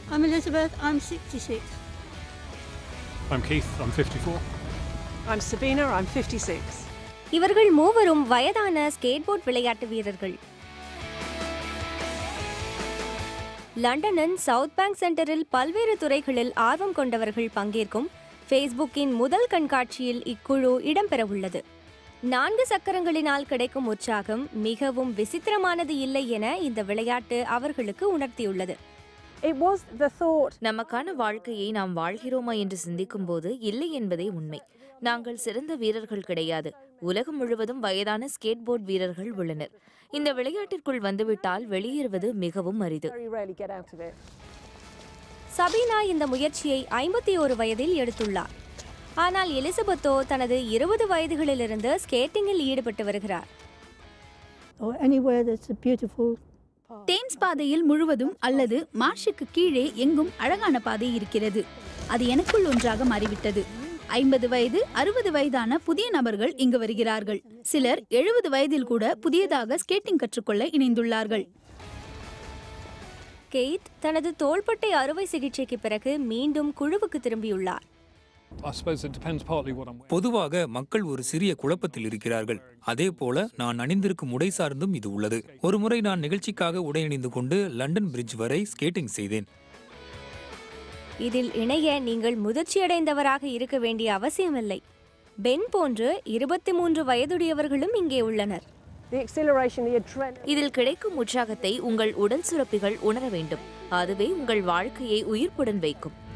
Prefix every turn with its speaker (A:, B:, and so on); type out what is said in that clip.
A: I'm Elizabeth. I'm 66.
B: I'm Keith, I'm 54.
C: I'm Sabina, I'm 56.
D: இவர்கள் மூவரும் வயதான ஸ்கேட்போர்ட் விளையாட்டு வீரர்கள் லண்டனின் சவுத் பேங்க் சென்டரில் பல்வேறு துறைகளில் ஆர்வம் கொண்டவர்கள் பங்கேற்கும் ஃபேஸ்புக்கின் முதல் கண்காட்சியில் இக்குழு இடம்பெறவுள்ளது நான்கு சக்கரங்களினால் கிடைக்கும் உற்சாகம் மிகவும் விசித்திரமானது இல்லை என இந்த விளையாட்டு அவர்களுக்கு உணர்த்தியுள்ளது
C: It was the thought
E: நமக்கான வாழ்க்கையை நாம் வாழ்கிறோமா என்று சிந்திக்கும் போது இல்லை என்பதே உண்மை நாங்கள் சிறந்த வீரர்கள் கிடையாது உலகம் முழுவதும் வயதான ஸ்கேட்போர்ட் வீரர்கள் உள்ளனர் இந்த விளையாட்டிற்குள் வந்துவிட்டால் வெளியேறுவது மிகவும் அரிது
C: very rarely get out of it.
D: Sabena இந்த முயற்சியை ஐம்பத்தி ஒரு வயதில் எடுத்துள்ளார் ஆனால் எலிசபெத்தோ தனது இருபது வயதுகளிலிருந்து ஸ்கேட்டிங்கில் ஈடுபட்டு வருகிறார்
A: Or anywhere that's a beautiful
F: Thames பாதையில் முழுவதும் அல்லது மார்ஷுக்கு கீழே எங்கும் அழகான பாதை இருக்கிறது அது எனக்குள் ஒன்றாக மாறிவிட்டது ஐம்பது வயது அறுபது வயதான புதிய நபர்கள் இங்கு வருகிறார்கள் சிலர் எழுபது வயதில் கூட புதியதாக ஸ்கேட்டிங் கற்றுக்கொள்ள இணைந்துள்ளார்கள்
D: கெய்த் தனது தோள்பட்டை அறுவை சிகிச்சைக்கு பிறகு மீண்டும் குழுவுக்கு திரும்பியுள்ளார்
B: I suppose it depends partly what I'm wearing.
G: பொதுவாக மக்கள் ஒரு சிறிய குழப்பத்தில் இருக்கிறார்கள் அதே போல நான் அணிந்திருக்கும் உடை சார்ந்தும் இது உள்ளது ஒருமுறை நான் நிகழ்ச்சிக்காக உடை அணிந்து கொண்டு லண்டன் பிரிட்ஜ் வரை ஸ்கேட்டிங் செய்தேன்
D: இதில் இணைய நீங்கள் முதிர்ச்சியடைந்தவராக இருக்க வேண்டிய அவசியமில்லை பென் போன்று இருபத்தி மூன்று வயதுடையவர்களும் இங்கே உள்ளனர்
C: The exhilaration, the adrenaline.
E: இதில் கிடைக்கும் உற்சாகத்தை உங்கள் உடல் சுரப்பிகள் உணர வேண்டும் அதுவே உங்கள் வாழ்க்கையை உயிர்ப்புடன் வைக்கும்